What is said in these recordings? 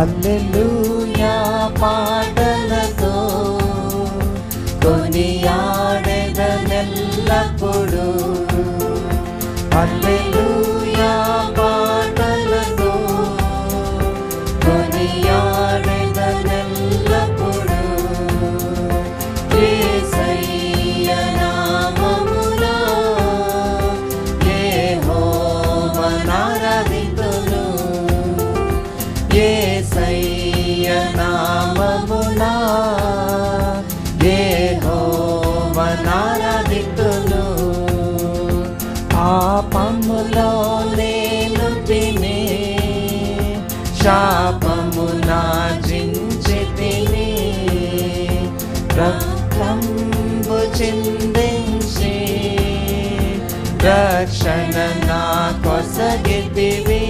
హల్లెలూయా పాటలతో కొనియాడెదనెల్లప్పుడు హల్లెలూయా పాటలతో కొనియాడెదనెల్లప్పుడు యేసయ్య నామములో యెహోవానారాధింతును యేసయ్య నామములో యెహోవానారాధింతును పాపములో నేను తిని శాపము నాజించి తిని రక్తంబు చిందించి రక్షణ నా కొసగితివి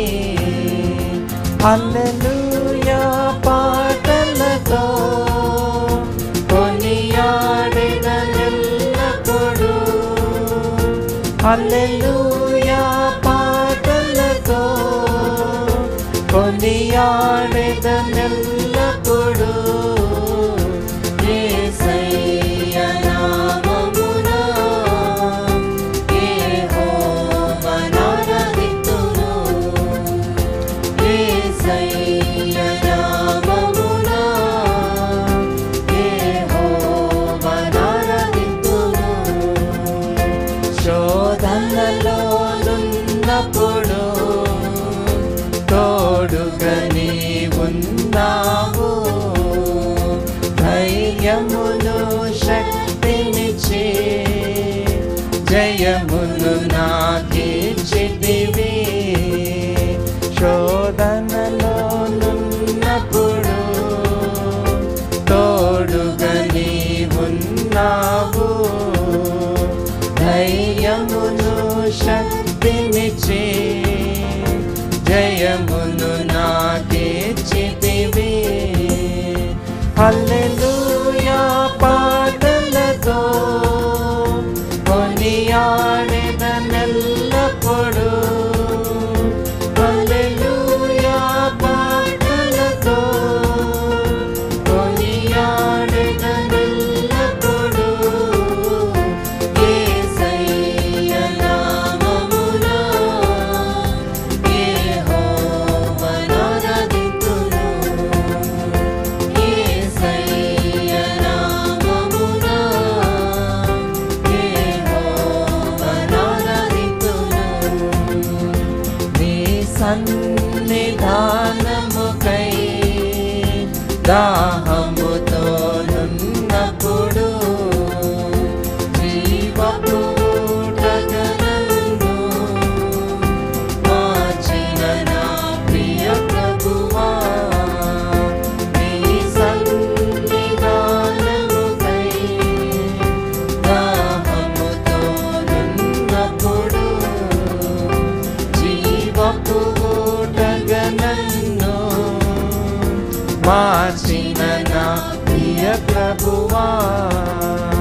హల్లెలూయా పాటలతో కొనియాడినెల్లప్పుడు హల్లెలూయా పాటలతో కొనియాడెదనెల్లప్పుడు యేసయ్య నామములో యెహోవానారాధింతును. యేసయ్య నామములో యెహోవానారాధింతును. శోధనలో నున్నప్పుడు తోడుగా నీ ఉన్నావు ధైర్యమును శక్తినిచ్చి జయమును నాకిచ్చితివి శోధనలో నున్నప్పుడు తోడుగా నీ ఉన్నావు ధైర్యమును శక్తినిచ్చి జయమును నాకిచ్చితివి హల్లెలూయా పాటలతో కొనియాడెదనెల్లప్పుడు హల్లెలూయా పాటలతో కొనియాడెదనెల్లప్పుడు యేసయ్య నామములో యెహోవానారాధింతును. యేసయ్య నామములో యెహోవానారాధింతును. నీ సన్నిధానముకై దాహముతో నున్నప్పుడు జీవపు ఊటగనను మార్చిన నా ప్రియ ప్రభువా నీ సన్నిధానముకై దాహముతో నున్నప్పుడు జీవపు ఊటగనన్ను మార్చిన నా ప్రియ ప్రభువా